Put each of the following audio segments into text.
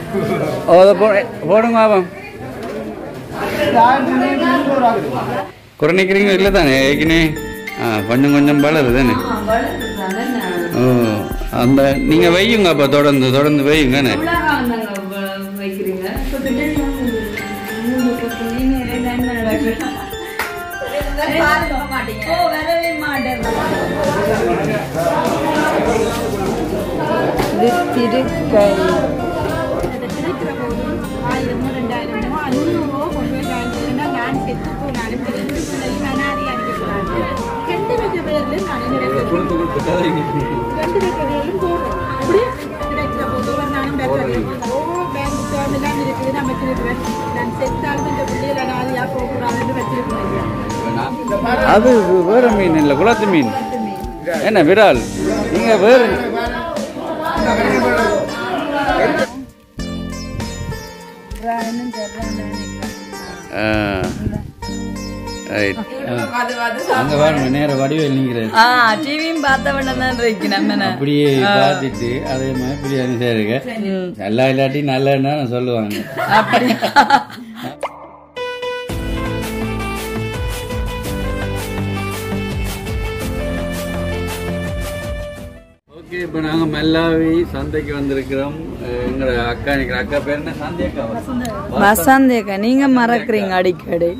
ஓ அதை போ போடுங்க பாப்போம் குறைநிக்கிறீங்க இல்லை தானே ஏற்கனவே ஆ கொஞ்சம் கொஞ்சம் வளருது தானே ஓ அந்த நீங்கள் வையுங்க அப்போ தொடர்ந்து தொடர்ந்து வையுங்கண்ணே வைக்கிறீங்க ஓ வரவே மாட்டேன் இது திருக்கை கிடைக்கிற போது ஆயிரமோ ரெண்டாயிரமோ அஞ்சூறுவோ கொண்டு போய் வாங்கினா நான் செத்து போனாலும் தெரிஞ்சு பிள்ளையும் அனாதி அனுப்பிடுறாங்க ரெண்டு வைக்க பேர்ல நான் நினைக்கிறேன் ரெண்டு வைக்க பேர்லும் போடுறோம் அப்படி கிடைக்கிற போது ஒரு நாளும் பேசுறேன் ஓ பேங்க் அக்கௌண்ட் எல்லாம் இருக்குது நான் வச்சிருக்கிறேன் நான் செத்தாலும் இந்த பிள்ளைகள் அனாதியா போகக்கூடாதுன்னு வச்சிருக்கிறேன் அது வேற மீன் இல்லை குளத்து மீன் என்ன விரால் நீங்கள் வேறு ஆ ரைட் அங்கே பாருங்க நேர வடிவேல் நிற்கிறாரு ஆ டிவியும் பார்த்தவன தான் இருக்கு நம்ம அப்படியே பார்த்துட்டு அதே மாதிரி பிரியாணி செய்யுங்க நல்லா இல்லாட்டி நல்லன்னா சொல்லுவாங்க அப்படி ஓகே இப்போ நாங்கள் மெல்லாவி சந்தைக்கு வந்திருக்கிறோம் அஹ் எங்களோட அக்கா நிற்கிற அக்கா பேர் என்ன சந்தி அக்கா வசந்தேக்கா நீங்க மறக்கிறீங்க அடிக்கடி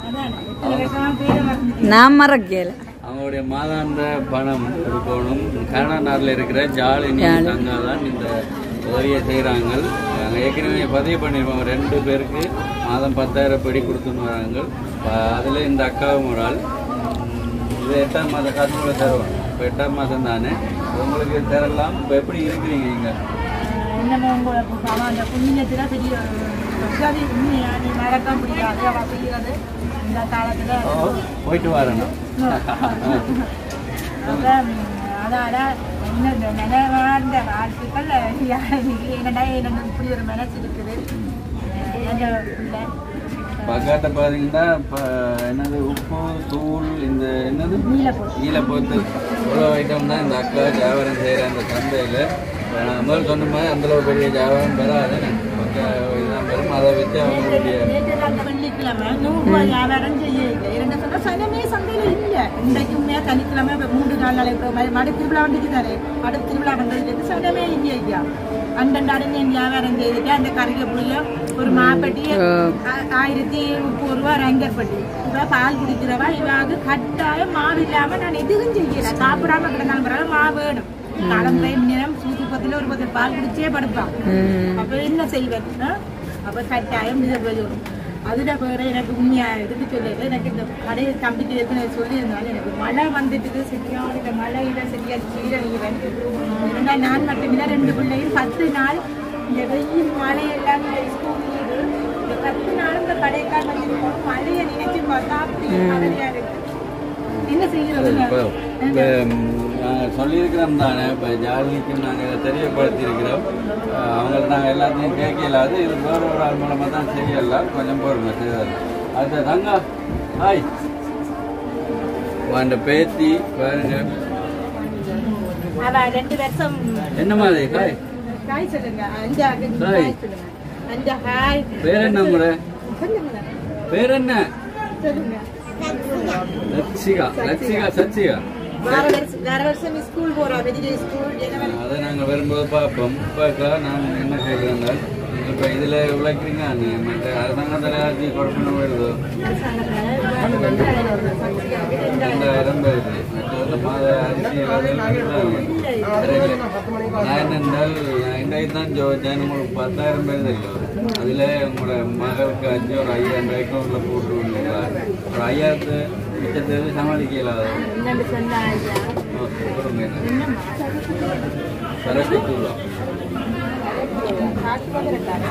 நான் மறக்கல அவங்களுடைய மாதாந்த பணம் கொடுக்கணும் கனடா நாட்டில் இருக்கிற ஜாலினி தங்கா தான் இந்த உதவியை செய்கிறாங்க நாங்கள் ஏற்கனவே பதிவு பண்ணியிருப்போம் ரெண்டு பேருக்கு மாதம் பத்தாயிரம் படி கொடுத்துன்னு வராங்க அதில் இந்த அக்காவும் ஒரு ஆள் உம், இது எட்டாம் மாதம் கரும்புல தருவோம் இப்போ எட்டாம் மாதம் தானே உங்களுக்கு தரலாம் இப்போ எப்படி இருக்கிறீங்க நீங்கள் என்னமோ உங்களுக்கு அவன் அந்த புண்ணியத்துல பெரிய உதவி உண்மையா நீ மறக்க முடியாது அவ செய்யறது இந்த காலத்துல போயிட்டு வரேன் அப்ப, அதால இன்னும் இந்த நினைவார்ந்த வாழ்த்துக்கள் என்னடா எனக்கு இப்படி ஒரு மனசு இருக்குது எங்க பிள்ளை பக்காட்ட பார்த்தீங்கன்னா இப்போ என்னது உப்பு தூள் இந்த என்னது நீலப்பொடி. நீலப்பொத்து இவ்வளோ ஐட்டம் தான் இந்த அக்கா வியாபாரம் செய்கிற அந்த சந்தையில் நான் முதல் சொன்ன மாதிரி அந்தளவு பெரிய வியாபாரம் பெறாது பக்கா இதுதான் பெரும் அதை வச்சு அவங்களுடைய நேற்று அந்த வெள்ளிக்கிழமை நூறு ரூபாய் வியாபாரம் செய்ய இரண்டு சொன்னா சனமே சந்தையில இல்ல இன்றைக்கு உண்மையா சனிக்கிழமை இப்ப மூன்று நாள் நாளை இப்போ மறு- மறு திருவிழா வந்துச்சு தானே அடுத்த திருவிழா வந்ததுக்கு சனமே இல்லையா ஐயா அண்டண்டாடு நீ வியாபாரம் செய்துட்டு அந்த கரைக்க புளிய ஒரு மாப்பட்டி ஆ- ஆயிரத்தி முப்பது ரூபா ரங்கற்பட்டி இப்ப பால் குடிக்கிறவா இவாக்கு கட்டாயம் மாவு இல்லாம நான் எதுவும் செய்யல சாப்பிடாம கிடந்தாலும் பரவாயில்ல மாவு வேணும் காலம் டைம் நேரம் சூத்து பத்துல ஒரு பத்து பால் குடிச்சே படுப்பான் அப்ப என்ன செய்வது ஆ? அப்ப கட்டாயம் இது வரும் அதுல வேற எனக்கு உண்மையா எதுக்கு சொல்லல எனக்கு இந்த கடையை தம்பிக்கு ஏற்கனவே சொல்லியிருந்தாலும் எனக்கு மழை வந்துட்டு சரியான இந்த மழையில சரியா சீரழிகிறேன் இருந்தா நான் மட்டுமில்ல ரெண்டு பிள்ளையும் பத்து நாள் இந்த வெயில் மழை எல்லாம் இந்த ஸ்கூல் லீவு இந்த பத்து நாள் இந்த கடைக்கால் வச்சிருக்கோம் மழையை நினைச்சு பார்த்தா அப்படியே கவலையா இருக்கு என்ன செய்யறது இப்போ இப்போ நாங்கள் சொல்லியிருக்கிறோம் தானே இப்போ ஜாலிக்கு நாங்கள் இதை தெரியப்படுத்தியிருக்கிறோம் அஹ் அவங்கள்ட்ட நாங்கள் எல்லாத்தையும் கேட்கல அது இது வேற ஒரு ஆள் மூலமாக தான் செய்யல கொஞ்சம் பொறுமை செய்தார் அது தங்கா ஹாய் அந்த பேத்தி பாருங்க அவ ரெண்டு வருஷம் என்ன மாதிரி ஹாய் ஹாய் சொல்லுங்க அஞ்சா Hi. ஹாய் சொல்லுங்க அஞ்சா ஹாய் பேர் என்ன உங்களோட சொல்லுங்க பேர் என்ன சொல்லுங்க லட்சிகா லட்சிகா சச்சிகா வேற வருஷம் வேற வருஷம் ஸ்கூல் போறோம் வெஜிடே ஸ்கூல் ஜனவரி அதை நாங்கள் வரும்போது பார்ப்போம் பார்க்கா நான் என்ன கேட்குறேன்னா இப்போ இதில் உழைக்கிறீங்க நீ மற்ற அரசாங்கத்தில் எல்லாத்தையும் கொடுக்கணும் வருதோ ரெண்டாயிரம் வருது மற்ற மாத அரிசி எல்லாத்தையும் நான் என்னென்றால் இன்றைக்கு தான் ஜோதிச்சேன் உங்களுக்கு பத்தாயிரம் பேர் தெரியும் அதில் உங்களோட மகளுக்கு அஞ்சு ஒரு ஐயாயிரம் ரூபாய்க்கு உள்ள போட்டு விடுங்களா ஒரு ஐயாயிரத்து மிச்சத்தை சமாளிக்கலாது என்னன்னு சொன்னா ஐயா கொடுங்க சரக்கு தூரம் காசு வந்துருக்காங்க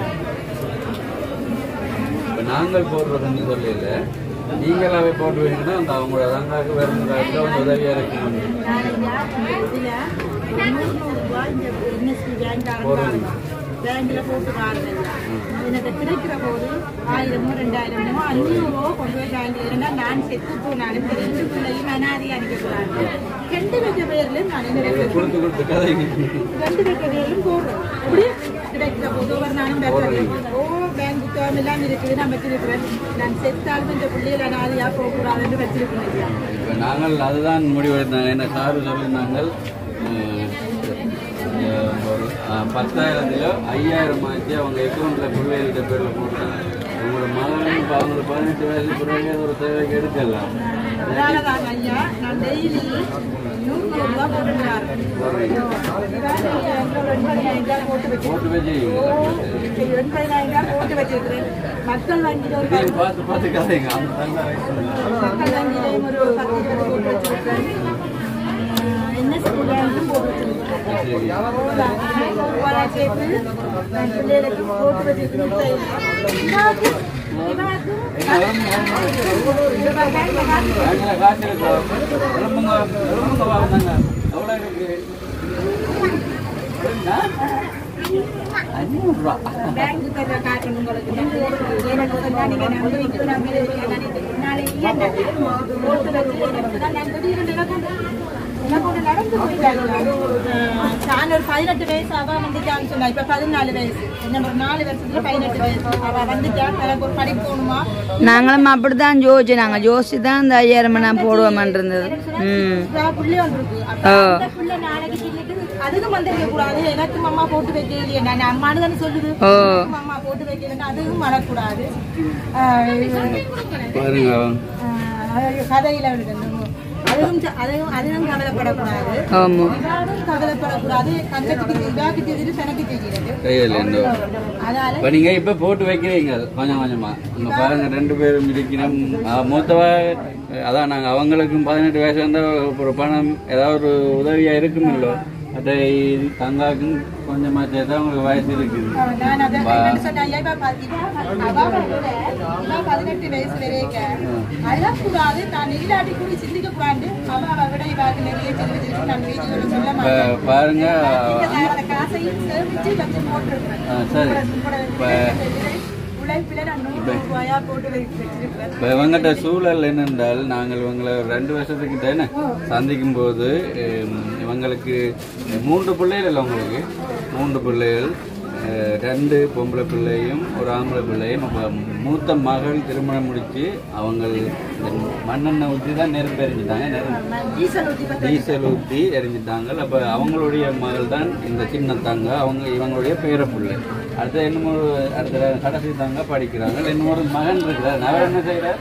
இப்போ நாங்கள் போடுறதுன்னு சொல்லல நீங்களாவே போட்டுவீங்கன்னா அந்த அவங்களோட ரங்காக்கு வேறு ஒரு உதவியாக இருக்கும் இதுல முந்நூறு ரூபாய் இந்த என்எஸ்பி பேங்க் பேங்க்ல போட்டு பாருங்க எனக்கு கிடைக்கிற போது ஆயிரமோ ரெண்டாயிரமோ அஞ்சூறோ கொண்டு போய் பேங்க் இருந்தா நான் செத்து போனாலும் இந்த ரெண்டு பிள்ளையும் அனாதி அடிக்கக்கூடாது ரெண்டு வைக்க பேர்ல நான் நினைக்கிறேன் கொடுத்து கொடுத்து கதை ரெண்டு வைக்க பேர்லும் போடுறோம் அப்படியே கிடைக்கிற போது ஒரு பணம் பெற்றது ஓ பேங்க் புத்தகம் எல்லாம் இருக்குது நான் வச்சிருக்கிறேன் நான் செத்தாலும் இந்த பிள்ளைகளை நாளையா போகக்கூடாதுன்னு வச்சிருக்கிறேன் ஐயா. இப்போ நாங்கள் அதுதான் முடிவெடுத்தாங்க என்ன சாரு சொல்லியிருந்தாங்க அஹ், அஹ், ஒரு அஹ், பத்தாயிரத்துல ஐயாயிரம் ஆச்சு அவங்க அக்கௌண்ட்ல பிள்ளைகிட்ட பேர்ல போட்டாங்க உங்களோட மகனும் இப்ப அவங்களுக்கு பதினெட்டு வயசு பிறகு ஒரு தேவைக்கு எடுக்கலாம் அதனாலதான் ஐயா நான் டெய்லி நூறு ரூபா போட்டுக்கிறாரு போட்டு வச்சு போட்டு வச்சு எண்பதாயிரம் போட்டு வச்சிருக்கிறேன் மக்கள் வங்கியில் ஒரு இதையும் பார்த்து பார்த்து கதைங்க அந்த தங்க வயசுல. மக்கள் வங்கியிலையும் ஒரு பத்து இருபது போட்டு வச்சிருக்கிறேன் ஆஹ் என்ன ஸ்கூல்லையும் போட்டு வச்சிருக்கிறேன் சரி. ரூபாய் சேர்த்து நான் பிள்ளைகளுக்கு போட்டு வச்சிருக்கிறேன் இவாக்கு இவாக்கு பேங்க்ல காசு இருக்கா? கிளம்புங்க, கிளம்புங்க வாங்க. எவ்வளவு இருக்கு? என்ன? அஞ்சூறு ரூபா. பேங்க் கொஞ்சம் காட்டணும் உங்களுக்கு எனக்கு சொன்னா நீங்க நம்பி வைக்க நம்பி வைக்க நாளைக்கு என்ன போட்டு வச்சு எனக்கு தான் நான் திடீர்னு எனக்கு எனக்கு நடந்து போயிட்டாங்க நான் ஒரு பதினெட்டு வயசு அவ வந்துட்டான்னு சொன்னா இப்ப பதினாலு வயசு என்ன ஒரு நாலு வருஷத்துல பதினெட்டு வயசு அவ வந்துட்டா எனக்கு ஒரு படிப்பு போகணுமா நாங்களும் அப்படித்தான் ஜோதிச்சு நாங்கள் ஜோசிச்சு தான் இந்த ஐயாயிரம் நான் போடுவோமான் இருந்தது ம் புள்ளி ஒன்று இருக்கு அப்ப அந்த புள்ள நாளைக்கு சொல்லிட்டு அதுக்கும் வந்திருக்க கூடாது எனக்கு அம்மா போட்டு வைக்க இல்லையே நான் அம்மானு தானே சொல்லுது ஓ எனக்கும் அம்மா போட்டு வைக்கலன்னா அதுவும் வரக்கூடாது ஆஹ் பாருங்க ஆஹ் கதையில விடணும் அதுவும் ச- அதுவும் அதுவும் கவலைப்படக்கூடாது ஆமாம் இவாரும் கவலைப்படக்கூடாது தங்கத்துக்கு இவாக்கு தெரியுது தனக்கு தெரிகிறது கையில் என்ன அதனால இப்ப நீங்க இப்ப போட்டு வைக்கிறீங்க கொஞ்சம் கொஞ்சமா இங்க பாருங்க ரெண்டு பேரும் இருக்கணும் ஆ, மூத்தவ அதான் நாங்க அவங்களுக்கும் பதினெட்டு வயசு வந்தா ஒரு பணம் ஏதாவது ஒரு உதவியா இருக்கும் இல்லோ அதை தங்காக்கும் கொஞ்சமா சேர்த்தா உங்களுக்கு வயசு இருக்குது ஆஹ் நான் அதை என்னன்னு சொன்னா, ஐயா, இப்ப ப- இவா ப- அவ வந்து இவா பதினெட்டு வயசு வரைக்கும் அழக்கூடாது தான் இல்லாட்டி கூட சிந்திக்க கூடாது அவ அவ விட இவாக்கு நிறைய தெரிவிச்சிருக்கு நான் வீடியோல சொல்ல இப்ப மாட்டேன் பாருங்க நீங்க தர காசையும் சேமிச்சு வச்சு போட்டிருக்கிறேன் ஆ, சரி உங்களோட இப்ப உழைப்பில நான் நூறு ரூபாயா போட்டு வை- வச்சிருக்கிறேன் இப்போ இவங்ககிட்ட சூழல் என்னென்றால் நாங்கள் இவங்களை ஒரு ரெண்டு வருஷத்துக்கிட்ட என்ன சந்திக்கும் போது ஹம், இவங்களுக்கு மூன்று பிள்ளைகள் இல்லை உங்களுக்கு மூன்று பிள்ளைகள் அஹ், ரெண்டு பொம்பளை பிள்ளையும் ஒரு ஆம்பளை பிள்ளையும் அப்ப மூத்த மகள் திருமணம் முடிச்சு அவங்க இந்த மண்ணெண்ணெய் ஊற்றி தான் நெருப்பு எரிஞ்சிட்டாங்க நெருப்பு டீசல் ஊத்தி பத்த டீசல் ஊற்றி எரிஞ்சிட்டாங்க அப்போ அவங்களுடைய மகள் தான் இந்த சின்ன தாங்க அவங்க இவங்களுடைய பேர பிள்ளை அடுத்த இன்னும் ஒரு அடுத்த கடைசி தாங்க படிக்கிறாங்க இன்னும் ஒரு மகன் இருக்கிறார் அவர் என்ன செய்கிறார்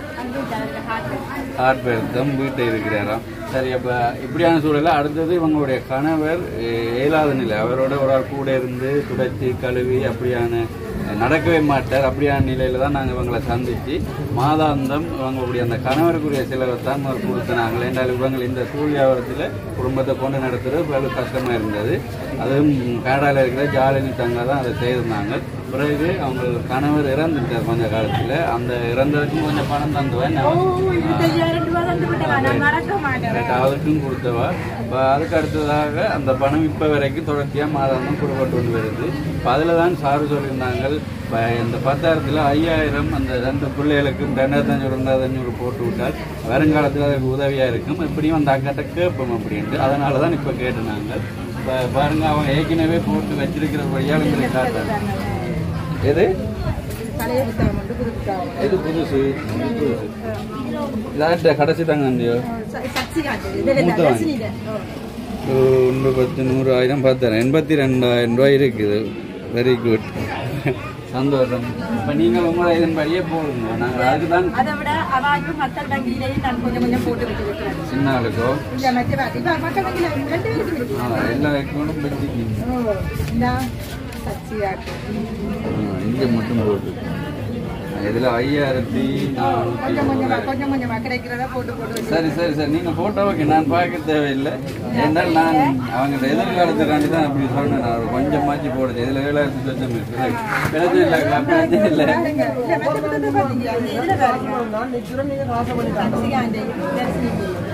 ஹார்ட்வேர் தான் வீட்டில் இருக்கிறாராம் சரி அப்போ இப்படியான சூழலில் அடுத்தது இவங்களுடைய கணவர் அஹ், இயலாத நிலை அவரோட ஒரு ஆள் கூட இருந்து துடைச்சி கழுவி அப்படியான அஹ், நடக்கவே மாட்டார் அப்படியான நிலையில தான் நாங்கள் இவங்களை சந்திச்சு மாதாந்தம் இவங்களுடைய அந்த கணவருக்குரிய செலவை தான் முதல் கொடுத்தனாங்க என்றால் இவங்க இந்த சூழ் வியாபாரத்தில் குடும்பத்தை கொண்டு நடத்துறது பல கஷ்டமாக இருந்தது அதுவும் கனடாவில் இருக்கிற ஜாலினி தங்க தான் அதை செய்திருந்தாங்க பிறகு அவங்க கணவர் இறந்துட்டார் கொஞ்ச காலத்தில் அந்த இறந்ததுக்கும் கொஞ்சம் பணம் தந்துவேன் இந்த இரண்டு ரூபா தந்து விட்டவா நான் மறக்க மாட்டேன் கரெக்ட் அவருக்கும் கொடுத்தவா இப்போ அதுக்கு அடுத்ததாக அந்த பணம் இப்போ வரைக்கும் தொடர்ச்சியாக மாதம் கொடுக்கப்பட்டு கொண்டு வருது இப்போ அதில் தான் சாரு சொல்லியிருந்தாங்க இப்போ இந்த பத்தாயிரத்தில் ஐயாயிரம் அந்த ரெண்டு பிள்ளைகளுக்கும் ரெண்டாயிரத்தி அஞ்சூறு ரெண்டாயிரத்தி அஞ்சூறு போட்டு விட்டால் வருங்காலத்தில் அதுக்கு உதவியாக இருக்கும் இப்படியும் அந்த அக்கட்ட கேட்போம் அப்படின்ட்டு அதனால தான் இப்போ கேட்டுனாங்க இப்போ பாருங்க அவங்க ஏற்கனவே போட்டு வச்சிருக்கிறபடியால் உங்களுக்கு காட்டுறாங்க எது தலைய புத்தகம் வந்து புது புத்தகம் எது புதுசு இது புதுசு இதாட்ட கடைசி தாங்க அந்தியோ ச- சக்தி காட்டுது இதுல இந்த மூத்தவன். ரஜினியில. ஓ. ஒன்று பத்து நூறு ஆயிரம் பார்த்தேன் எண்பத்தி ரெண்டாயிரம் ரூபாய் இருக்குது வெரி குட் சந்தோஷம் இப்போ நீங்கள் உங்களை இதன்படியே போடுங்க நாங்கள் அதுக்கு தான் அதை விட அவாக்கும் மக்கள் வங்கியிலையும் நான் கொஞ்சம் கொஞ்சம் போட்டு வச்சிருக்கிறேன் சின்ன ஆளுக்கோ இந்த மத்திய வங்கி- இப்ப மக்கள் வங்கியில ரெண்டு பேருக்கு இருக்கு. ஆ, எல்லா அக்கௌண்ட்டும் வச்சுக்கிங்க ஓ. இந்த சக்தி காட்டு. இங்கே மட்டும் போட்டு இதில் ஐயாயிரத்தி நானூற்றி கொஞ்சம் கொஞ்சமா கொஞ்சம் கொஞ்சமா கிடைக்கிறதா போட்டு போட்டு வச்சு சரி சரி சரி நீங்க போட்டோ ஓகே நான் பார்க்க தேவையில்லை என்றால் நான் அவங்க எதிர்காலத்துக்காண்டி தான் அப்படி சொன்னேன் நான் கொஞ்சம் மாற்றி போடுது இதில் ஏழாயிரத்தி சொச்சம் இருக்குது பிரச்சனை இல்லை பிரச்சனை இல்லை பாருங்க. இல்ல, மத்த புத்தகத்தை பாத்தீங்க. அந்த இதுல பாருங்க. சக்தி காட்டு. தரிசனி.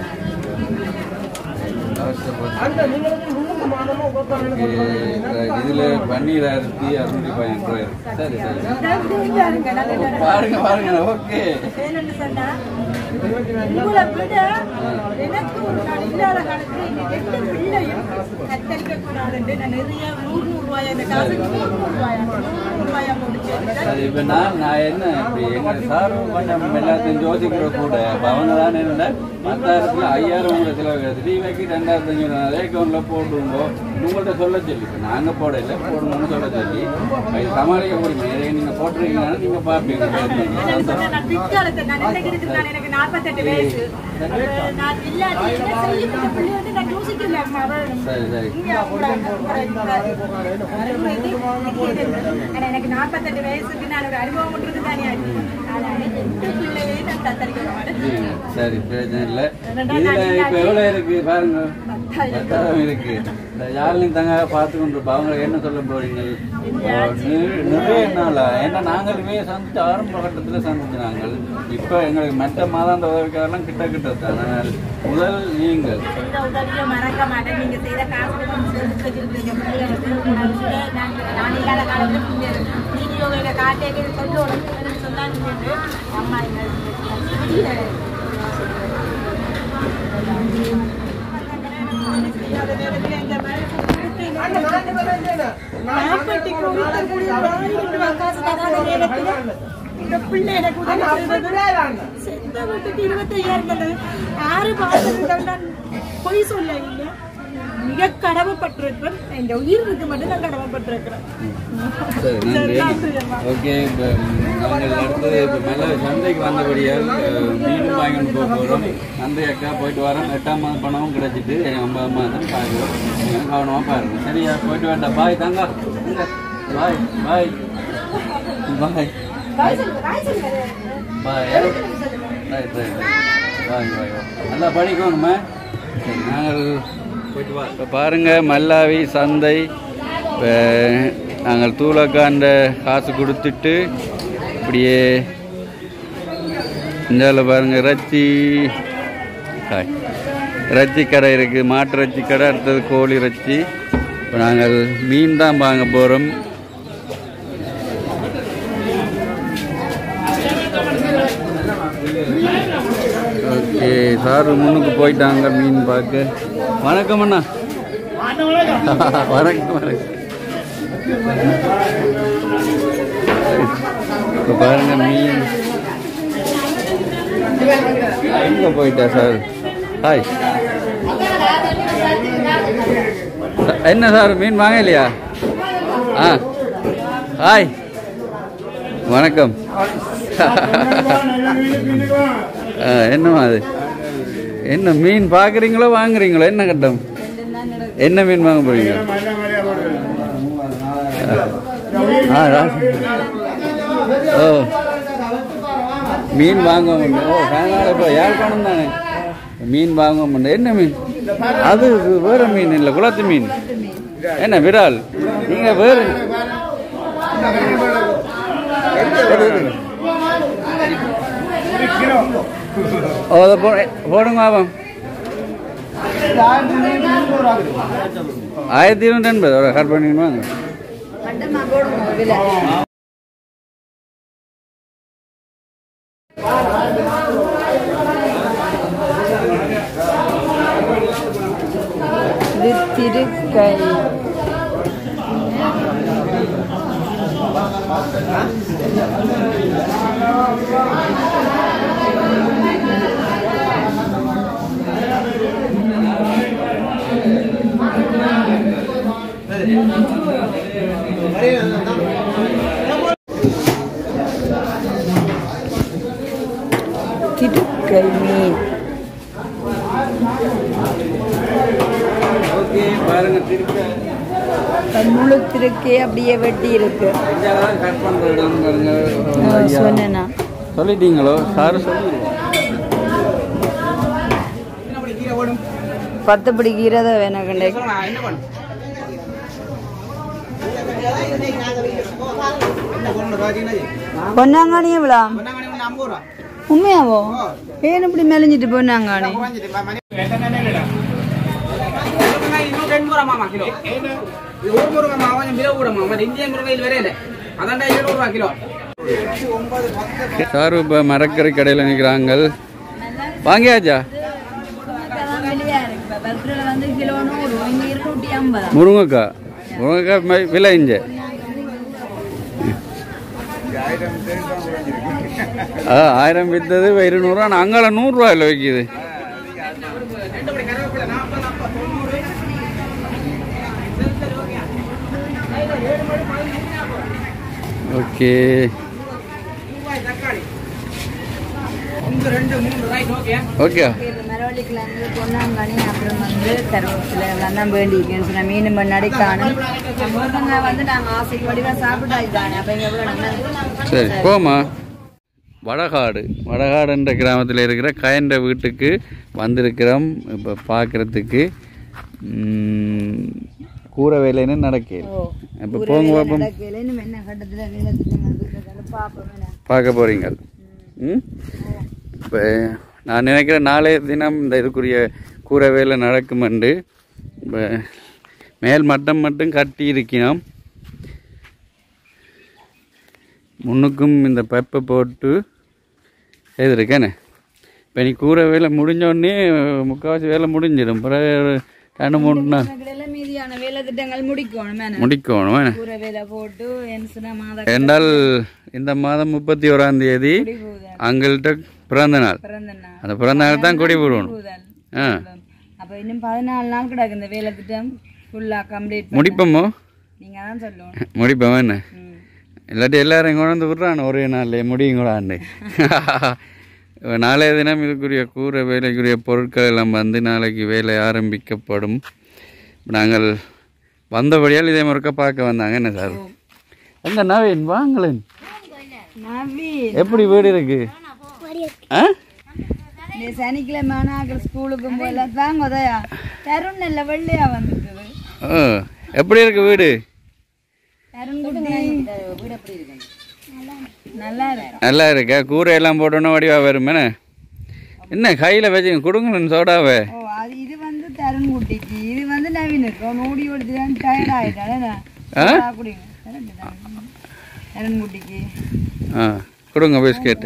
இதுல பன்னீராயிரத்தி அறுநூத்தி பதினெட்டு ரூபாய் இருக்கு. சரி சரி இதாவது பாருங்க, நல்ல நேரம். பாருங்க பாருங்க ஓகே வேணும்னு சொன்னா உங்களை விட எனக்கு ஒரு நாள் இல்லாத காலத்துல எங்க ரெண்டு பிள்ளையும் கத்தரிக்க கூடாதுன்னு நான் நிறைய நூறு நூறு ரூபாயா இந்த காசு நூறு நூறு ரூபாயா நூறு நூறு ரூபாயா முடிச்சு அது இப்ப நான் நான் என்ன இப்படி எங்க சார் கொஞ்சம் எல்லாத்தையும் யோசிக்கிற கூட அப்ப அவங்க தான் என்ன பத்தாயிரத்துல ஐயாயிரம் கூட செலவு தீபாவளிக்கு ரெண்டாயிரத்தி அஞ்சூறு அதே அக்கௌண்ட்ல போட்டுருங்க உங்கள்கிட்ட சொல்ல சொல்லி இப்ப நாங்க போடல போடணும்னு சொல்ல சொல்லி அது சமாளிக்க முடியுமா இதை நீங்க போட்டுருக்கீங்கன்னா நீங்க பாப்பீங்க நான் சொன்னேன், நான் பிற்காலத்தை நான் என்ன இருக்கிறேன் எனக்கு நாற்பத்தெட்டு வயசு அப்ப நான் இல்லாட்டி என்ன செய்ய இந்த பிள்ளை வந்து நான் யோசிக்கல அம்மா அவ சரி சரி இங்க உங்களை- உங்களை இந்த- ஆனா எனக்கு நாற்பத்தெட்டு வயசுக்கு நான் ஒரு அனுபவம் பண்றது தானே ஆச்சு. ஆனா எட்டு பிள்ளையே நான் தத்தரிக்க மாட்டேன் சரிங்க. சரி பிரச்சனை இல்லை இதுல இப்ப எவ்வளவு இருக்கு பாருங்க பத்தாயிரம் இருக்கு இந்த யாழினி தங்க பார்த்து கொண்டு இருப்பா. அவங்க என்ன சொல்ல போறீங்க ஓ, நி- நிறைய நாளா ஏன்னா நாங்களுமே சந்திச்சு ஆரம்ப கட்டத்துல சந்திச்சு நாங்கள் இப்ப எங்களுக்கு மற்ற மாதாந்த உதவிக்காரெல்லாம் கிட்ட கிட்ட தான் ஆனால் முதல் நீங்கள் செய்த உதவியை மறக்க மாட்டேன் நீங்க செய்த காசு சேர்த்து வச்சிருக்கீங்க பிள்ளைகளுக்கு நான் கூட நான் நான் இல்லாத காலத்துல பிள்ளைகள் வீடியோவில் காட்டே சொல்லணும் எனக்கு சொன்னாங்க அம்மா எங்களுக்கு நாற்பட்டிக்கு ஒருத்தர் கூட ஆயிரம் காசு தராத நேரத்துல இந்த பிள்ளை எனக்கு உதவி செய்வது செத்த வீட்டுக்கு இருபத்தையாயிரம் தானே யாரு பார்த்துருந்தாலும் நான் பொய் சொல்ல இல்லை மிக கடமைப்பட்டிருப்பேன் என் உயிருக்கு மட்டும் நான் கடமைப்பட்டிருக்கிறேன் சரி நன்றி ஓகே இப்போ நாங்கள் அடுத்தது இப்போ மேலே சந்தைக்கு வந்தபடியால் அஹ், மீனும் வாங்கிட்டு போக போகிறோம் சந்தை அக்கா போயிட்டு வரோம் எட்டாம் மாதம் பணமும் கிடைச்சிட்டு ஒன்பதாம் மாதம் பார்க்குறோம் நீங்கள் கவனமாக பாருங்க சரியா போயிட்டு வேண்டாம் பாய் தங்கா பாய் பாய் பாய் பாய் ரைட் ரைட் பாய் பாய் நல்லா படிக்கணுமா சரி நாங்கள் போயிட்டு வா இப்போ பாருங்கள் மல்லாவி சந்தை இப்போ நாங்கள் தூளக்காண்ட காசு கொடுத்துட்டு இப்படியே இந்தியாவில் பாருங்கள் இறைச்சி ஹாய் இறைச்சி கடை இருக்குது மாட்டு இறைச்சி கடை அடுத்தது கோழி இறைச்சி இப்போ நாங்கள் மீன் தான் வாங்க போகிறோம் ஓகே சார் முன்னுக்கு போயிட்டாங்க மீன் பார்க்க வணக்கம் அண்ணா வணக்கம் வணக்கம் இப்போ பாருங்க மீன் எங்க போயிட்டா சார் ஹாய் என்ன சார் மீன் வாங்க இல்லையா ஆ ஹாய் வணக்கம் ஆ, என்னம்மா அது என்ன மீன் பார்க்குறீங்களோ வாங்குறீங்களோ என்ன கட்டம் என்ன மீன் வாங்க போறீங்க ஆ ராசி. ஓ மீன் வாங்க முடியும் ஓ ஃபேனால இப்போ யாழ்ப்பாணம் தானே மீன் வாங்க முடியும் என்ன மீன் அது வேற மீன் இல்லை குளத்து மீன் என்ன விரால் நீங்க வேறு ஓ அதை போ போடுங்க ஆபம் ஆயிரத்தி இருநூற்றி எண்பது ஒரு கட் பண்ணிக்கணும் வாங்க இது திருக்கை திருக்கை மீன் ஓகே பாருங்க திருப்பி முழு திருக்கே அப்படியே வெட்டி இருக்கு இங்கெல்லாம் கட் பண்ணுற இடம் பாருங்க ஆ, ஐயா. சொன்னேனா சொல்லிட்டீங்களோ சார் சொல்லிடுவோம் பத்து பிடி கீரை தான் வேணும் கண்டே பொன்னாங்கானி எவ்வளோ உண்மையாவோ ஏன் இப்படி மெலிஞ்சிட்டு பொன்னாங்கானி சார் இப்போ மரக்கறி கடையில் நிற்கிறாங்க வாங்கியாச்சா முருங்கைக்காய் வெளியா இருக்கு இப்போ பர்கரில் வந்து கிலோ நூறு இங்கே இருநூற்றி ஐம்பதா முருங்கைக்காய் முருங்கைக்காய் ம- விலை இங்க ஆ ஆயிரம் வித்தது இப்போ இருநூறுவா நான் அங்கால நூறுரூவாயில் விற்கிது ஓகே ஓகே மரவள்ளி கிழங்கு பொன்னாங்கனி அப்புறம் வந்து கருவேப்பிலை எல்லாம் தான் வேண்டியிருக்கேன் சொன்ன மீன் முன்னாடி காணும் முருங்கங்காய் வந்து நாங்கள் ஆசைக்கு வடிவாக சாப்பிட்டாச்சு தானே அப்போ இங்கே எவ்வளோ நல்லா சரி போமா வடகாடு வடகாடுன்ற கிராமத்தில் இருக்கிற கயன்ற வீட்டுக்கு வந்திருக்கிறோம் இப்போ பார்க்குறதுக்கு கூரை வேலைன்னு நடக்குது இப்போ போங்க பார்ப்போம் நடக்கையில் இன்னும் என்ன கட்டத்தில் நிலத்திட்டங்கள் பார்ப்போம் என்ன பார்க்க போகிறீங்க ம் இப்போ நான் நினைக்கிறேன் நாளைய தினம் இந்த இதுக்குரிய கூரை வேலை நடக்குமெண்டு இப்போ மேல் மட்டம் மட்டும் கட்டி இருக்கணும் முன்னுக்கும் இந்த பெப்பை போட்டு செய்திருக்கேனே இப்போ நீ கூரை வேலை முடிஞ்சோடனே முக்கால்வாசி வேலை முடிஞ்சிடும் பிறகு ரெண்டு மூணு நாள் எல்லாம் மீதியான வேலை திட்டங்கள் முடிக்கணும் என்ன முடிக்கணும் என்ன? கூரை வேலை போட்டு என் சொன்ன மாத என்றால் இந்த மாதம் முப்பத்தி ஓராம் தேதி பூதல் அங்கள்கிட்ட பிறந்த நாள் பிறந்த நாள் அந்த பிறந்த நாள் தான் கொடி போடணும் பூதல் ஆ அப்போ இன்னும் பதினாலு நாள் கிடக்கு இந்த வேலை திட்டம் ஃபுல்லாக கம்ப்ளீட் முடிப்போமோ நீங்கள் தான் சொல்லணும் முடிப்போம் என்ன ம் இல்லாட்டி எல்லாரும் கொண்டு வந்து விட்றான் ஒரே நாள்ல முடியுங்களான்னு நாளைய தினம் இதுக்குரிய கூரை வேலைக்குரிய பொருட்கள் எல்லாம் வந்து நாளைக்கு வேலை ஆரம்பிக்கப்படும் நாங்கள் வந்தபடியால் இதே முறைக்க பார்க்க வந்தாங்க என்ன சார் எங்க நவீன் வாங்களேன் நவி எப்படி வீடு இருக்கு ஆ இந்த சனிக்கிழமை ஆனாக்கள் ஸ்கூலுக்கும் போல தாங்க உதயா தருண் நல்ல வெள்ளையா வந்துருக்குது ஓ எப்படி இருக்கு வீடு தருண் குட்டி வீடு எப்படி இருக்கு நல்லா இருக்கு நல்லா இருக்கா கூரை எல்லாம் போட்டோன்னா வடிவா வருமேனே என்ன கையில் வச்சுங்க கொடுங்களேன் சோடாவை ஓ அது இது வந்து தருண் குட்டிக்கு இது வந்து நவீனுக்கு அவன் ஓடி ஓடிதான் டயர்ட் ஆயிட்டானே குடிங்க correct தான். தருண் குட்டிக்கு ஆ கொடுங்க பிஸ்கெட்டு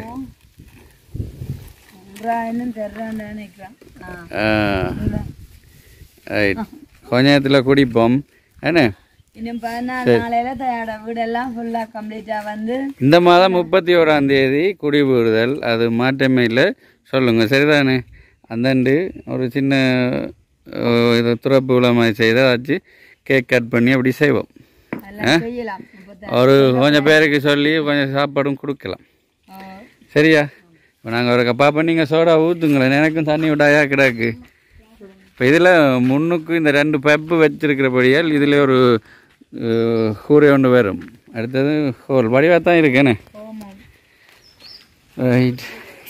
ஒன்றா இன்னும் தர்றான்னு நினைக்கிறான் ஆ ஆ இந்தா. ரைட் கொஞ்ச நேரத்தில் குடிப்போம் என்ன இன்னும் பதினாலு நாளையில தயாட வீடெல்லாம் ஃபுல்லா கம்ப்ளீட்டா வந்து இந்த மாதம் முப்பத்தி ஓராம் தேதி குடிபுறுதல் அது மாற்றமே இல்லை சொல்லுங்கள் சரிதானே அந்தாண்டு ஒரு சின்ன அஹ், இது துறப்பு விழா மாதிரி செய்து வச்சு கேக் கட் பண்ணி அப்படி செய்வோம் எல்லாம் செய்யலாம் முப்பத்தாறு ஒரு கொஞ்சம் பேருக்கு சொல்லி கொஞ்சம் சாப்பாடும் கொடுக்கலாம் ஆ. சரியா இப்போ நாங்கள் ஒரு கப்பா பண்ணி நீங்கள் சோடா ஊற்றுங்களேன் எனக்கும் தண்ணி விடாயா கிடாக்கு இப்போ இதில் முன்னுக்கு இந்த ரெண்டு பைப்பு வச்சிருக்கிறபடியால் இதில் ஒரு அஹ், கூரை ஒன்று வரும் அடுத்தது ஹோல் வடிவாக தான் இருக்கேனே ஆமாம் ரைட்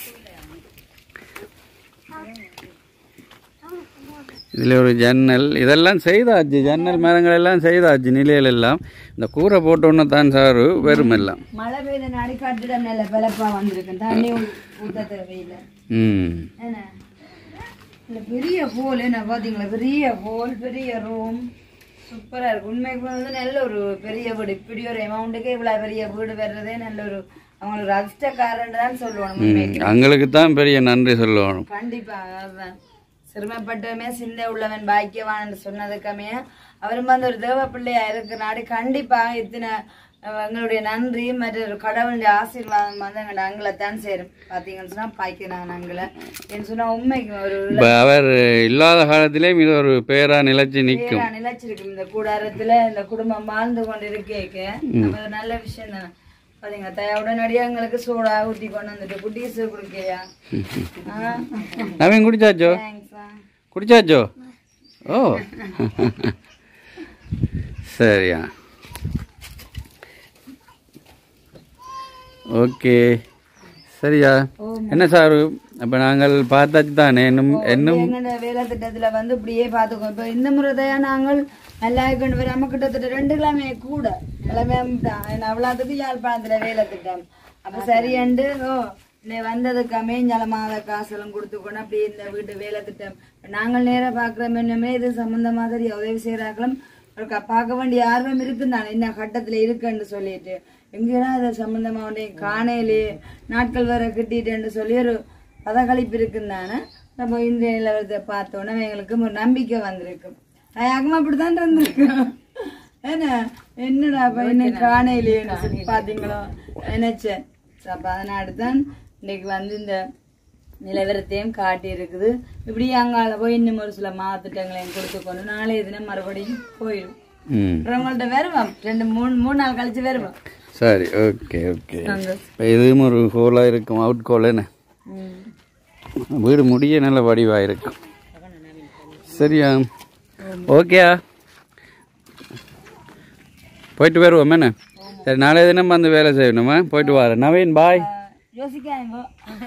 இதில் ஒரு ஜன்னல் இதெல்லாம் செய்தாச்சு ஜன்னல் மரங்கள் எல்லாம் செய்தாச்சு நிலையில் எல்லாம் இந்த கூரை போட்டோன்னு தான் சார் வெறும் எல்லாம் மழை பெய்த நாடி காட்டுட நல்ல பிளப்பா வந்திருக்கு தண்ணி ஊ- ஊத்த தேவையில்லை ம் என்ன இல்ல பெரிய ஹோல் என்ன பாத்தீங்களா பெரிய ஹோல் பெரிய ரூம் சூப்பரா இருக்கு உண்மைக்கு வந்து நல்ல ஒரு பெரிய வீடு இப்படி ஒரு அமௌண்ட்டுக்கு இவ்வளவு பெரிய வீடு வர்றதே நல்ல ஒரு அவங்களுக்கு ஒரு அதிர்ஷ்டக்காரன் தான் சொல்லுவாங்க உண்மைக்கு எங்களுக்கு தான் பெரிய நன்றி சொல்லணும் கண்டிப்பா அதுதான் சிறுமைப்பட்டவமே சிந்தை உள்ளவன் பாக்கியவான் சொன்னதுக்கமே அவரும் வந்து ஒரு தேவ பிள்ளையா இருக்கு நாடு கண்டிப்பா இத்தனை அஹ், எங்களுடைய நன்றி மற்ற ஒரு கடவுளுடைய ஆசீர்வாதம் வந்து எங்களோட அங்களைத்தான் சேரும் பாத்தீங்கன்னு சொன்னா பாய்க்கிறாங்க அங்களை என்று சொன்னா உண்மைக்கு ஒரு இப்போ அவர் இல்லாத காலத்திலேயும் இது ஒரு பேரா நிலைச்சு நிற்கும் பேரா நிலைச்சிருக்கு இந்த கூடாரத்துல இந்த குடும்பம் வாழ்ந்து கொண்டு இருக்கேக்க அப்ப அது நல்ல விஷயம் தானே பாத்தீங்க தயா உடனடியா எங்களுக்கு சூடா ஊத்தி கொண்டு வந்துட்டு குட்டீஸ் குடிக்கையா நவீன் குடிச்சாச்சோ தேங்க்ஸா குடிச்சாச்சோ ஓ சரியா ஓகே சரியா என்ன சார் அப்போ நாங்கள் பார்த்தாச்சு தானே இன்னும் இன்னும் எங்களோட வேலை திட்டத்துல வந்து இப்படியே பாத்துக்கோ இப்ப இந்த முறை தான் நாங்கள் நல்லா கொண்டு வராம கிட்டத்தட்ட ரெண்டு கிழமை கூட கிழமை அவ்வளோத்துக்கு யாழ்ப்பாணத்துல வேலை திட்டம் அப்ப சரியாண்டு ஓ இன்னை வந்ததுக்காமே ஞால மாத காசெல்லாம் கொடுத்துக்கணும் அப்படி இந்த வீட்டு வேலை திட்டம் இப்ப நாங்கள் நேரா பாக்குறோம் என்னமே இது சம்பந்த மாதிரி உதவி செய்யறாங்களும் அவருக்கு பார்க்க வேண்டிய ஆர்வம் இருக்குந்தானே என்ன கட்டத்துல இருக்குன்னு சொல்லிட்டு எங்கன்னா அது சம்பந்தமா உடனே காணையிலே நாட்கள் வர கிட்டிட்டேன்னு சொல்லி ஒரு பதகளிப்பு இருக்குன்னு நம்ம இந்திய நிலவரத்தை பார்த்தோன்னே எங்களுக்கு ஒரு நம்பிக்கை வந்திருக்கும் யாருக்கும் அப்படித்தான் இருந்திருக்கும் என்ன என்னடா அப்ப இன்னும் காணையிலேயே பாத்தீங்களோ நினைச்சேன் அப்ப அதனால தான் இன்னைக்கு வந்து இந்த நிலவரத்தையும் காட்டி இருக்குது இப்படி அங்கால போய் இன்னும் ஒரு சில மாத்திட்டங்களையும் கொடுத்து கொண்டு நாளைய தினம் மறுபடியும் போயிடும் ம் அப்புறம் உங்கள்ட்ட வருவோம் ரெண்டு மூணு மூணு நாள் கழிச்சு வருவோம் சரி ஓகே ஓகே அங்க. இதுவும் ஒரு ஹோலாக இருக்கும் அவுட் கோல் என்ன ம். வீடு முடிய நல்ல வடிவாக இருக்கும் சரியா ஓகேயா போயிட்டு வருவோம் என்ன சரி நாளைய தினம் வந்து வேலை செய்யணுமா போயிட்டு வரேன் நவீன் பாய் யோசிக்காங்க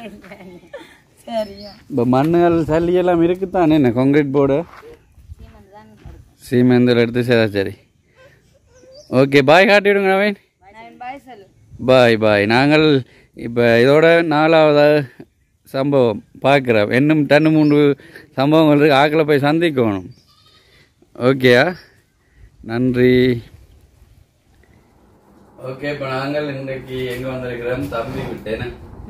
சரியா இப்போ மண்ணுகள் சல்லி எல்லாம் இருக்குத்தானே என்ன கான்கிரீட் போர்டு சீமெந்தில் எடுத்து சரி சரி ஓகே பாய் காட்டி விடுங்க நவீன் பாய் சொல்லு பாய் பாய் நாங்கள் இப்போ இதோட நாலாவது சம்பவம் பார்க்குறோம் இன்னும் ரெண்டு மூன்று சம்பவங்கள் இருக்கு ஆக்களை போய் சந்திக்கணும் ஓகேயா நன்றி ஓகே இப்போ நாங்கள் இன்றைக்கு எங்கே வந்திருக்கிறோம் தம்பி விட்டேன்னு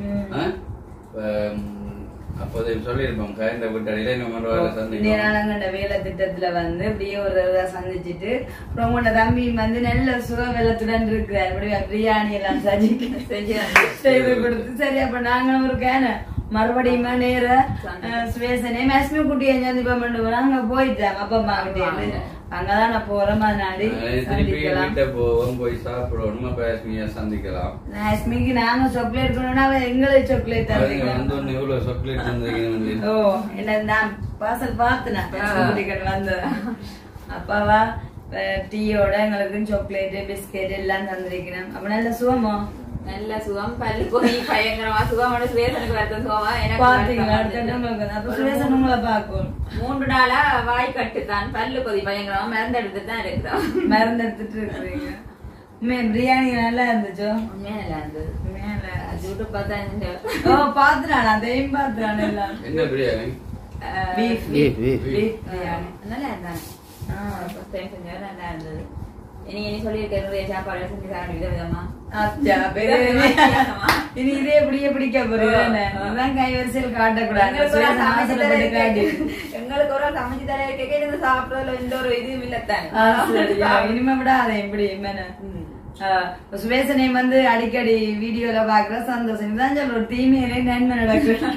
அப்போதைய சொல்லியிருப்போம் கயந்த விட்டடியில நம்ம வேலை சந்திக்கணும் நேராளங்கண்ட வேலை திட்டத்துல வந்து இப்படியே ஒரு தடவை சந்திச்சுட்டு அப்புறம் உங்களோட தம்பி வந்து நல்ல சுக வெள்ளத்துடன் இருக்கிறார் இப்படி பிரியாணி எல்லாம் செஞ்சு செய்து கொடுத்து சரி அப்ப நாங்களும் ஒரு கேன மறுபடியும் நேர அஹ், சுவேசனே மேஸ்மி குட்டியை சந்தி பண்ணு நாங்க போயிட்டோம் அப்பா அம்மா கிட்டே அங்கதான் நான் போறோம் அதனாடி திருப்பி சந்திக்கலாம் வீட்டை போவோம் போய் சாப்பிடுவோம் அப்போ யாஸ்மியா சந்திக்கலாம் மேஸ்மிக்கு நாங்க சாக்லேட் கொண்டு அவ எங்களுக்கு சாக்லேட் அவங்க தருவீங்க வந்து ஒன்று இவ்வளோ சாக்லேட் தந்திருக்கீங்க ஓ என்ன நான் வாசல் பார்த்தேன் குடிக்கட்டு வந்து அப்பாவா அஹ், டீயோட எங்களுக்கு சாக்லேட் பிஸ்கெட் எல்லாம் தந்திருக்கிறேன் அப்ப நல்ல சுகமோ நல்ல சுகம் பல்லு போய் பயங்கரமா சுகமான சுவேசனுக்கு வருத்தம் சுகமா எனக்கு பாத்தீங்களா வருத்தம் அடுத்த வந்தது. உங்களுக்கு அப்ப சுரேசன் உங்களை பார்க்கும் மூன்று நாளா வாய் கட்டுத்தான் பல்லு கொதி பயங்கரமா மருந்து எடுத்து தான் இருக்கிறோம் மருந்து எடுத்துட்டு இருக்கிறீங்க உண்மையா பிரியாணி நல்லா இருந்துச்சோ உண்மையா நல்லா இருந்தது உண்மையா நல்லா இருந்துச்சு. யூடியூப் பார்த்தா இந்த ஓ பாத்துறான் அதையும் பாத்துறான் எல்லாம் என்ன biryani beef Beef, beef. Beef biryani நல்லா இருந்தாங்க ஃபர்ஸ்ட் டைம் செஞ்சது நல்லா இருந்தது இனி இனி சொல்லியிருக்கேன் நிறைய சாப்பாடு செஞ்சு தரணும் வித விதமா அச்சா, பெரிய இனி இதே இப்படியே பிடிக்க போறது அதான் கைவரிசையில் காட்டக்கூடாது எங்களுக்கு ஒரு சுரேசன் சமைச்சு தர ஆசைப்பட்டு காட்டி எங்களுக்கு ஒரு சமைச்சு தர கேட்க இருந்து சாப்பிடறதுல எந்த ஒரு இதுவும் இல்லத்தானே ஆ, சரியா. இனிமே விட அதை எப்படி மேன சுவேசனை வந்து அடிக்கடி வீடியோல பாக்குற சந்தோஷம் இதான் சொல்ற ஒரு தீமையிலே நன்மை நடக்கும்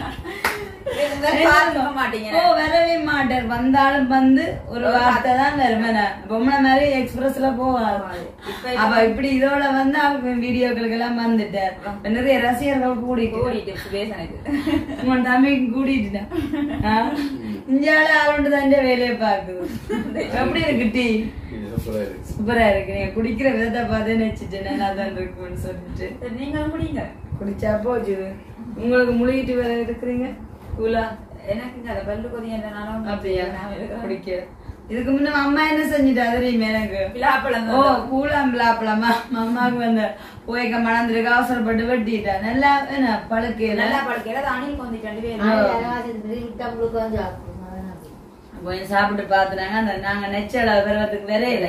பார்க்க மாட்டீங்க ஓ வரவே மாட்டார் வந்தாலும் வந்து ஒரு வார்த்தை தான் வருமன பொம்மனை மாதிரி எக்ஸ்பிரஸ்ல போவாரு இப்ப அப்ப இப்படி இதோட வந்து அவங்க வீடியோக்களுக்கு எல்லாம் வந்துட்டார் இப்ப நிறைய ரசிகர்கள் கூடி ஓடிட்டு சுவேசனுக்கு உன் தம்பிக்கு கூட்டிட்டுட்டேன் இந்தியாவில ஆளுண்டு தான் வேலையை பாக்குது எப்படி இருக்கு டீ இது சூப்பரா இருக்கு சூப்பரா இருக்கு நீங்க குடிக்கிற விதத்தை பார்த்து நினைச்சிட்டு நல்லா தான் இருக்கும்னு சொல்லிட்டு சரி, நீங்களும் குடிங்க குடிச்சா போச்சு உங்களுக்கு முழுகிட்டு வேற இருக்கிறீங்க கூலா எனக்கு இங்க அந்த பல்லு கொதி என்றனாலும் அப்படியா குடிக்க இதுக்கு முன்ன அம்மா என்ன செஞ்சுட்டா தெரியுமா எனக்கு விழாப்பழம் ஓ கூலாம் பிளாப்பழமா அம்மாவுக்கு வந்து போய்க்க மணந்துருக்கு அவசரப்பட்டு வெட்டிட்டா நல்லா என்ன பழுக்கையில நல்லா படுக்கையில அணில் கொந்திட்டு ரெண்டு பேரும் கொஞ்சம் சாப்பிட்டு பாத்துனாங்க அந்த நாங்க நெச்சல பருவத்துக்கு வரையில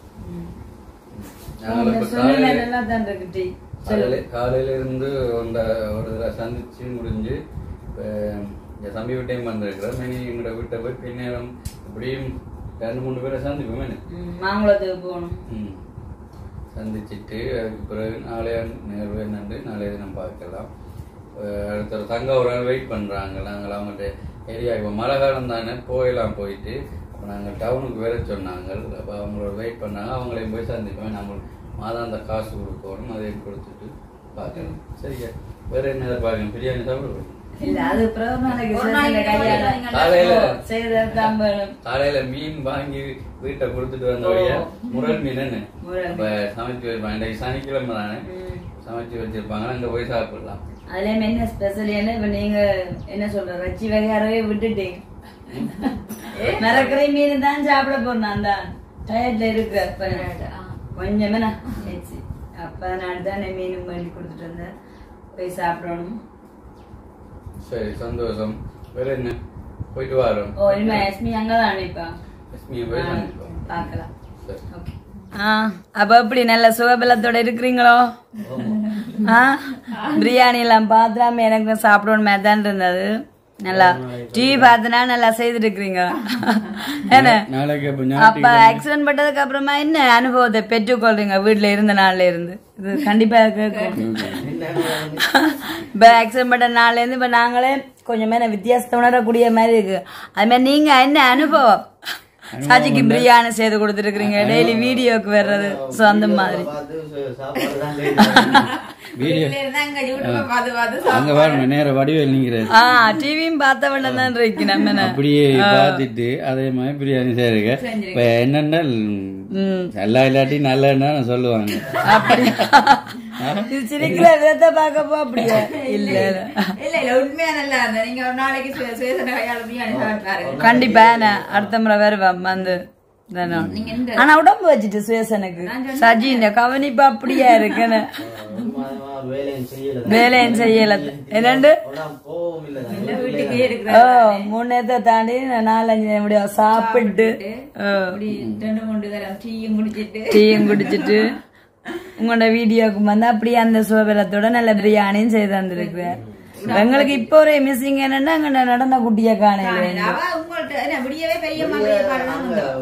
நாங்கள் இப்ப சூழ்நிலை காலையில நல்லா தான் இருக்கு டீ காலையில காலையில இருந்து அந்த ஒரு தடவை சந்திச்சு முடிஞ்சு இப்ப இந்த தம்பி வீட்டையும் வந்திருக்கிறோம் இனி எங்களோட வீட்டை போய் பின்னேரம் இப்படியும் ரெண்டு மூணு பேரை சந்திப்போம் என்ன ம், மாங்குளத்துக்கு போகணும் ம். சந்திச்சிட்டு அதுக்கு பிறகு நாளைய நேர்வு என்னண்டு நாளைய தினம் பார்க்கலாம் அஹ் அடுத்த ஒரு தங்க ஒரு நாள் வெயிட் பண்ணுறாங்க நாங்கள் அவங்கள்ட்ட ஏரியா இப்போ மழை காலம் தானே போயெல்லாம் போயிட்டு அப்போ நாங்கள் டவுனுக்கு வேற சொன்னாங்க அப்போ அவங்களோட வெயிட் பண்ணாங்க அவங்களையும் போய் சந்திப்போம் நாங்கள் மாதாந்த காசு கொடுக்கணும் அதையும் கொடுத்துட்டு பார்க்கலாம் சரியா வேற என்ன எதிர்பார்க்கணும் பிரியாணி சாப்பிடுவோம் இல்ல அது பிறகு நாளைக்கு ஒரு சில நாளைக்கு கல்யாணம். நீங்க காலையில ஓ, செய்தது தான் வேணும். காலையில மீன் வாங்கி வீட்டை கொடுத்துட்டு வந்த வழியா முரல் மீன் என்ன முரல் இப்ப சமைச்சு வைப்பாங்க இன்றைக்கு சனிக்கிழமை தானே ம். சமைச்சு வச்சிருப்பாங்க அங்க போய் சாப்பிடலாம் அதுலயும் என்ன ஸ்பெஷல் என்ன இப்ப நீங்க என்ன சொல்ற ரச்சி வகையாரவே விட்டுட்டீங்க மரக்கறி மீன் தான் சாப்பிட போறேன் தான் டயர்ட்ல இருக்கு அப்ப கொஞ்சமே நான் சரி. அப்ப நான் தான் மீன் பண்ணி கொடுத்துட்டு வந்தேன் போய் சாப்பிடணும் சரி சந்தோஷம் வேற என்ன போயிட்டு வரோம் ஓ இனிமே எஸ்மி அங்கதான் நினைப்பா லட்சுமியை போய் சந்திப்போம் பார்க்கலாம் சரி ஆ அப்ப எப்படி நல்ல சுகபலத்தோட இருக்கிறீங்களோ ஆ பிரியாணி எல்லாம் பார்த்துலாம எனக்கு சாப்பிடணும் மாதிரி தான் இருந்தது நல்லா டிவி பார்த்துனா நல்லா செய்திருக்கிறீங்க என்ன நாளைக்கு அப்ப அப்ப ஆக்சிடென்ட் பண்ணதுக்கு அப்புறமா என்ன அனுபவத்தை பெற்றுக்கொள்றீங்க வீட்டுல இருந்த நாள்ல இருந்து இது கண்டிப்பா கேட்கும் இப்ப ஆக்சிடென்ட் பண்ண நாள்ல இருந்து இப்ப நாங்களே கொஞ்சமே வித்தியாசத்தை உணரக்கூடிய மாதிரி இருக்கு அது மாதிரி நீங்க என்ன அனுபவம் சாஜிக்கு பிரியாணி செய்து கொடுத்துருக்கீங்க டெய்லி வீடியோக்கு வர்றது ஸோ அந்த மாதிரி வீடியோ இருந்தாங்க யூடியூப்ல பார்த்து பார்த்து அங்க பாருங்க நேர வடிவேல் நீங்கிறாரு ஆ டிவியும் பார்த்த வேண்டாம் தான் இருக்கு நம்ம என்ன. அப்படியே பார்த்துட்டு அதே மாதிரி பிரியாணி செய்யறீங்க இப்ப என்னன்னா ம் எல்லா இல்லாட்டி நல்லன்னா சொல்லுவாங்க அப்படி இது சிரிக்கிற விதத்தை பார்க்கப்போ அப்படியா இல்ல இல்ல. இல்ல இல்ல உண்மையா நல்லா இருந்தது நீங்க ஒரு நாளைக்கு சு- சுயசன கையால பிரியாணி சாப்பிட்டு பாருங்க கண்டிப்பா நான் அடுத்த முறை வருவேன் வந்து தானே. நீங்க இந்த ஆனா உடம்பு வச்சுட்டு சுயசனுக்கு சஜி இந்த கவனிப்பு அப்படியா இருக்குன்னு வேலையும் செய்யல இரண்டு வீட்டுக்கே இருக்கிற ஓ மூணு நேரத்தை தாண்டி நான் நாலஞ்சு முடியும் சாப்பிட்டு ஓ, அப்படி ரெண்டு மூணு தரம் டீயும் குடிச்சிட்டு டீயும் குடிச்சிட்டு உங்களோட வீடியோக்கு வந்து அப்படியே அந்த சுவபலத்தோட நல்ல பிரியாணியும் செய்து தந்திருக்கிறார் எங்களுக்கு இப்போ ஒரு மிஸ்ஸிங் என்னன்னா அங்க நடந்த குட்டிய காணையில அவ உங்கள்ட்ட என்ன விடியவே பெரிய மகளிய பாடலாம்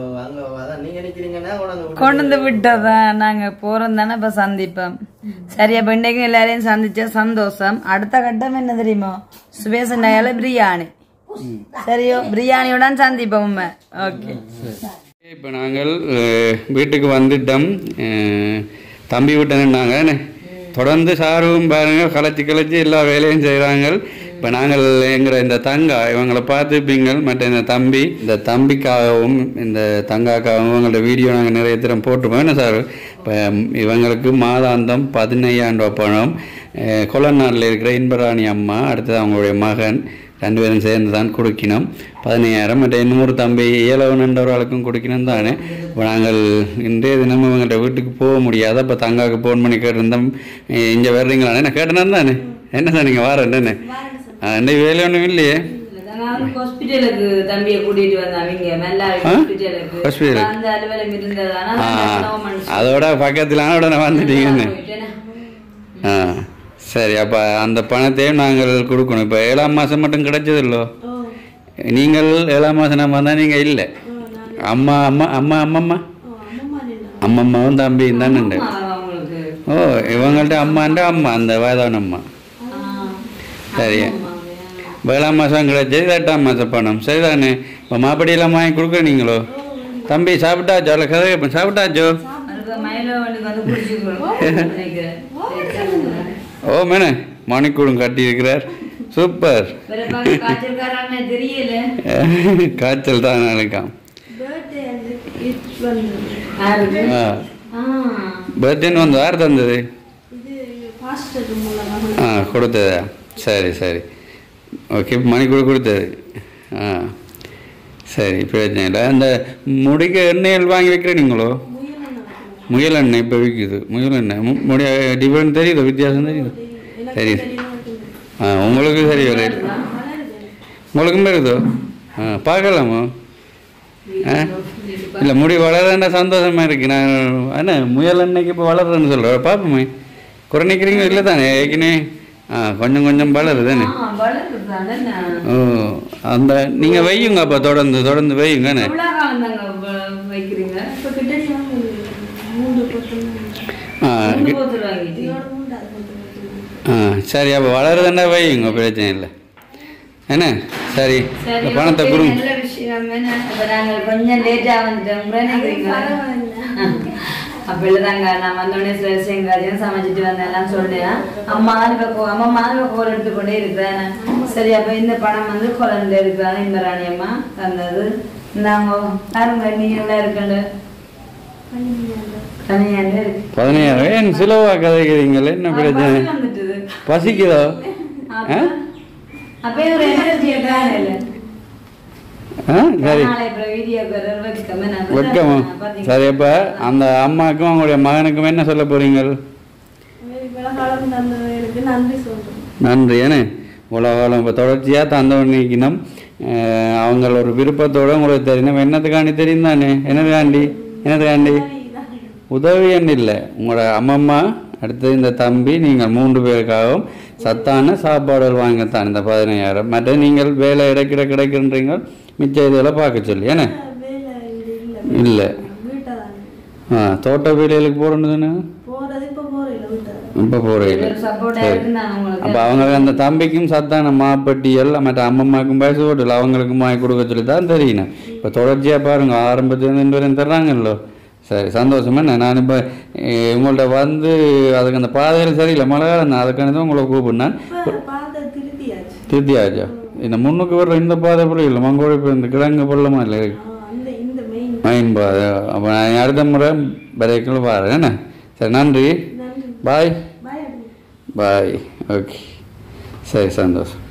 கொண்டு வந்து விட்டதான் நாங்க போறோம் தானே இப்ப சந்திப்போம் சரி அப்ப இன்னைக்கு எல்லாரையும் சந்திச்ச சந்தோஷம் அடுத்த கட்டம் என்ன தெரியுமா சுபேசன் நகையால பிரியாணி சரியோ பிரியாணியுடன் சந்திப்போம் ஓகே இப்போ நாங்கள் அஹ், வீட்டுக்கு வந்துட்டோம் அஹ், தம்பி விட்டேன்னாங்க என்ன தொடர்ந்து சாரும் பாருங்க கலைச்சி கலைச்சி எல்லா வேலையும் செய்கிறாங்க இப்போ நாங்கள் எங்கிற இந்த தங்கா இவங்களை பார்த்துப்பீங்க மற்ற இந்த தம்பி இந்த தம்பிக்காகவும் இந்த தங்காக்காகவும் இவங்களோட வீடியோ நாங்கள் நிறைய தரம் போட்டுப்போம் என்ன சார் இப்போ இவங்களுக்கு மாதாந்தம் பதினையாயிரம் ரூபா பணம் அஹ், கொலநாட்டில் இருக்கிற இன்பராணி அம்மா அடுத்தது அவங்களுடைய மகன் ரெண்டு பேரும் சேர்ந்து தான் கொடுக்கணும் பதினையாயிரம் மற்ற இன்னொரு தம்பி ஏழவனன்றவர்களுக்கும் கொடுக்கணும் தானே இப்போ நாங்கள் இன்றைய தினம் இவங்கள்ட்ட வீட்டுக்கு போக முடியாது அப்போ தங்காவுக்கு ஃபோன் பண்ணி கேட்டிருந்தோம் இங்கே வர்றீங்களாண்ணே நான் கேட்டேனா தானே என்ன சார் நீங்கள் வாரேன் என்ன இன்னைக்கு வேலை ஒன்றும் இல்லையே ஹாஸ்பிட்டலுக்கு தம்பியை கூட்டிட்டு வந்தாங்க மெல்லாரி ஹாஸ்பிட்டலுக்கு hospital. அந்த அலுவலகம் இருந்ததானா ஆ அதோட பக்கத்தில் உடனே வந்துட்டீங்கன்னு ஆ சரி அப்போ அந்த பணத்தையும் நாங்கள் கொடுக்கணும் இப்போ ஏழாம் மாதம் மட்டும் கிடைச்சதில்லோ நீங்கள் ஏழாம் மாதம் நம்ம தான் நீங்கள் இல்லை அம்மா அம்மா அம்மா அம்மம்மா அம்மம்மாவும் தம்பியும் தானே உண்டு அவங்களுக்கு ஓ இவங்கள்ட்ட அம்மாண்ட அம்மா அந்த வயதான அம்மா சரி ஏழாம் மாதம் கிடைச்சது எட்டாம் மாதம் பணம் சரிதானே இப்போ மாப்படியெல்லாம் வாங்கி கொடுக்குறீங்களோ தம்பி சாப்பிட்டாச்சோ இல்லை கதை கேட்பேன் சாப்பிட்டாச்சோ அதுக்கு மயிலவனுக்கு வந்து குடிச்சுக்கணும் நினைக்கிறேன் ஓ மேனே மணிக்கூடும் கட்டியிருக்கிறார் சூப்பர் வேற பார்க்க காய்ச்சல்காரன்னு தெரியல காய்ச்சல் தான் நினைக்காம் யாருக்கு ஆ ஆ பர்த்டேன்னு வந்து யார் தந்தது ஆ கொடுத்ததா சரி சரி ஓகே மணிக்கூட கொடுத்தது ஆ சரி பிரச்சனை இல்லை அந்த முடிக்க எண்ணெய்கள் வாங்கி வைக்கிறீங்களோ முயல் எண்ணெய் இப்போ விற்குது முயல் எண்ணெய் மு- முடிய டிஃபரெண்ட் தெரியுதோ வித்தியாசம் தெரியுது தெரியுது ஆ உங்களுக்கு சரி ரேட் உங்களுக்கும் வருதோ ஆ பார்க்கலாமா ஆ இல்லை முடி வளரேன்னா சந்தோஷமா இருக்கு நான் என்ன முயல் அன்னைக்கு இப்போ வளர்றேன்னு சொல்கிறேன் பார்ப்போமே குறைநிக்கிறீங்க இல்லை தானே ஏற்கனவே ஆ கொஞ்சம் கொஞ்சம் வளருது தானே ஆ, வளருதுதானே நான். ஓ அந்த நீங்கள் வையுங்க அப்போ தொடர்ந்து தொடர்ந்து வையுங்கண்ணே எவ்வளவு காலம் தாங்க வ- வைக்கிறீங்க ஆ மூணு போத்தல் வாங்கிட்டீங்க ஆ சரி அப்போ வளருதுன்னா வையுங்க பிரச்சனை இல்லை என்ன சரி சரி இந்த பணத்தை okay, கொடுங்க நல்ல விஷயம் என்ன அப்ப நாங்க கொஞ்சம் லேட்டா வந்துட்டோம் நினைக்கிறீங்களா அப்ப இல்லதாங்க நான் வந்தோடனே சில விஷயம் காரியம் சமைச்சிட்டு வந்தேன் எல்லாம் சொன்னேன் அம்மா இப்ப கோ- அம்மா மாதவ கோல் எடுத்துக்கொண்டே இருக்கிறேன் சரி அப்ப இந்த பணம் வந்து குழந்தை இருக்கிறான் இந்த ராணி அம்மா தந்தது நாங்க பாருங்க நீங்க எல்லாம் இருக்குண்டு தனியாண்டு இருக்கு பதினையாயிரம் ஏன் சிலவா கதைக்கிறீங்களே என்ன பிரச்சனை பசி வந்துட்டுது பசிக்குதோ ஆ அப்ப ஒரு எனர்ஜி இல்லை ஆ சரி நாளை அப்புறம் வீடியோ வெட்கமே நான் வெட்கமா பாத்தீங்க சரி அப்போ அந்த அம்மாவுக்கும் அவங்களுடைய மகனுக்கும் என்ன சொல்ல போறீங்க விலகாலம் தந்தவர்களுக்கு நன்றி சொல்றேன் நன்றி ஏன்னு உலகம் இப்போ தொடர்ச்சியாக தந்தவன் நீக்கணும் அவங்கள ஒரு விருப்பத்தோட உங்களுக்கு தெரியும் என்னத்துக்காண்டி தெரியும் தானே என்னதுக்காண்டி என்னதுக்காண்டி உதவின்னு இல்லை உங்களோட அம்மம்மா அடுத்து இந்த தம்பி நீங்கள் மூன்று பேருக்காகவும் சத்தான சாப்பாடுகள் வாங்கத்தான் இந்த பதினையாயிரம் மற்ற நீங்கள் வேலை இடைக்கிட கிடைக்கின்றீங்க மிச்ச இதெல்லாம் பார்க்க சொல்லி ஏன்னா வேலை இங்க இல்ல இல்லை வீட்டை தான் ஆ தோட்ட வேலைகளுக்கு போகிறேன்னு போறது இப்ப போறேன் வீட்டை இப்போ போகிறீங்க ஒரு சப்போர்ட்டா இருக்குன்னு உங்களுக்கு அப்போ அவங்க அந்த தம்பிக்கும் சத்தான மாப்பட்டியல் மற்ற அம்மம்மாக்கும் பேச போட்டில் அவங்களுக்கும் வாங்கி கொடுக்க சொல்லி தான் தெரியணும் இப்போ தொடர்ச்சியாக பாருங்க ஆரம்பத்துலேருந்து ரெண்டு பேரும் தர்றாங்கல்லோ சரி சந்தோஷமா என்ன நான் இப்போ உங்கள்கிட்ட வந்து அதுக்கு அந்த பாதையில் சரியில்லை மழை காலம் தான் அதுக்கான தான் உங்களை கூப்பிடுனேன் இப்ப பார்த்த திருத்தியாச்சு திருத்தியாச்சா இந்த முன்னுக்கு வர்ற இந்த பாதை போல இல்லை மங்கோட இப்போ இந்த கிழங்கு பள்ளமா இல்லை இருக்கு ஆ, அந்த இந்த மெயின் மைன் பாதை அப்போ நான் அடுத்த முறை பைக்கில் பாரு என்ன சரி நன்றி நன்றி பாய் பாய் பாய் ஓகே சரி சந்தோஷம்